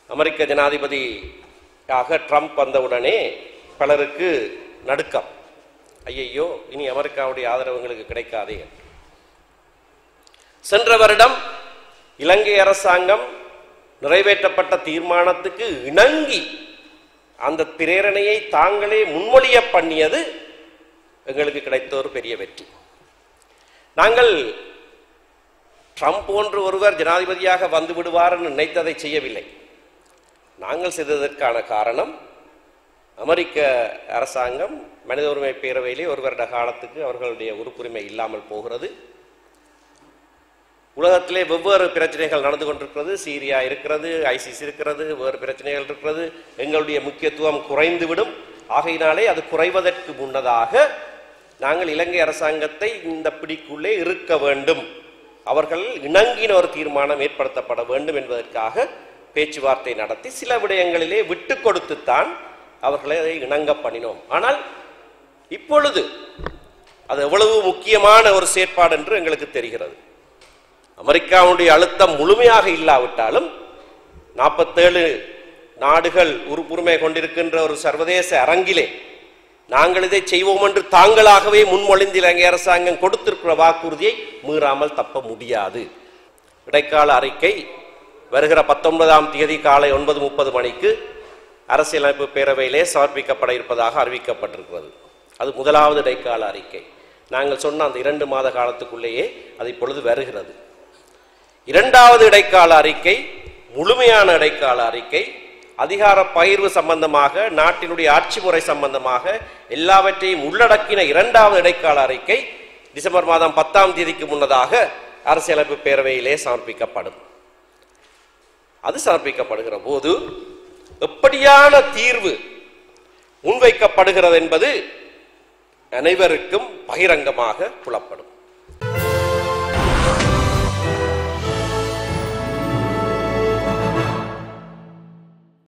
அமெரிக்க ஜனாதிபதியாக ட்ரம்ப் வந்தவுடனே பலருக்கு நடுக்கம் ஐயையோ இனி அமெரிக்காவுடைய ஆதரவு எங்களுக்கு கிடைக்காதே சென்ற வருடம் இலங்கை அரசாங்கம் நிறைவேற்றப்பட்ட தீர்மானத்துக்கு இணங்கி அந்த பிரேரணையை தாங்களே முன்மொழிய பண்ணியது எங்களுக்கு கிடைத்த ஒரு பெரிய வெற்றி நாங்கள் ட்ரம்ப் போன்று ஒருவர் ஜனாதிபதியாக வந்து விடுவார் என்று நினைத்ததை செய்யவில்லை நாங்கள் செய்ததற்கான காரணம் அமெரிக்க அரசாங்கம் மனித உரிமை பேரவையிலே ஒரு வருட காலத்துக்கு அவர்களுடைய உறுப்புரிமை இல்லாமல் போகிறது உலகத்திலே வெவ்வேறு பிரச்சனைகள் நடந்து கொண்டிருக்கிறது சீரியா இருக்கிறது ஐசிஸ் இருக்கிறது வேறு பிரச்சனைகள் இருக்கிறது எங்களுடைய முக்கியத்துவம் குறைந்துவிடும் ஆகையினாலே அது குறைவதற்கு முன்னதாக நாங்கள் இலங்கை அரசாங்கத்தை இந்த பிடிக்குள்ளே இருக்க வேண்டும் அவர்கள் இணங்கின ஒரு தீர்மானம் ஏற்படுத்தப்பட வேண்டும் என்பதற்காக பேச்சுவார்த்தை நடத்தி சில விடயங்களிலே விட்டு கொடுத்துத்தான் அவர்களை அதை இணங்க பண்ணினோம் ஆனால் இப்பொழுது அது எவ்வளவு முக்கியமான ஒரு செயற்பாடு என்று எங்களுக்கு தெரிகிறது அமெரிக்காவுடைய அழுத்தம் முழுமையாக இல்லாவிட்டாலும் நாற்பத்தேழு நாடுகள் உரு- உரிமை கொண்டிருக்கின்ற ஒரு சர்வதேச அரங்கிலே நாங்கள் இதை செய்வோம் என்று தாங்களாகவே முன்மொழிந்து இலங்கை அரசாங்கம் கொடுத்திருக்கிற வாக்குறுதியை மீறாமல் தப்ப முடியாது இடைக்கால அறிக்கை வருகிற பத்தொன்பதாம் தேதி காலை ஒன்பது முப்பது மணிக்கு அரசியலமைப்பு பேரவையிலே சமர்ப்பிக்கப்பட இருப்பதாக அறிவிக்கப்பட்டிருக்கிறது அது முதலாவது இடைக்கால அறிக்கை நாங்கள் சொன்ன அந்த இரண்டு மாத காலத்துக்குள்ளேயே அது இப்பொழுது வருகிறது இரண்டாவது இடைக்கால அறிக்கை முழுமையான இடைக்கால அறிக்கை அதிகார பகிர்வு சம்பந்தமாக நாட்டினுடைய ஆட்சி முறை சம்பந்தமாக எல்லாவற்றையும் உள்ளடக்கின இரண்டாவது இடைக்கால அறிக்கை டிசம்பர் மாதம் பத்தாம் தேதிக்கு முன்னதாக அரசியலமைப்பு பேரவையிலே சமர்ப்பிக்கப்படும் அது சமர்ப்பிக்கப்படுகிற போது எப்படியான தீர்வு முன்வைக்கப்படுகிறது என்பது அனைவருக்கும் பகிரங்கமாக புலப்படும்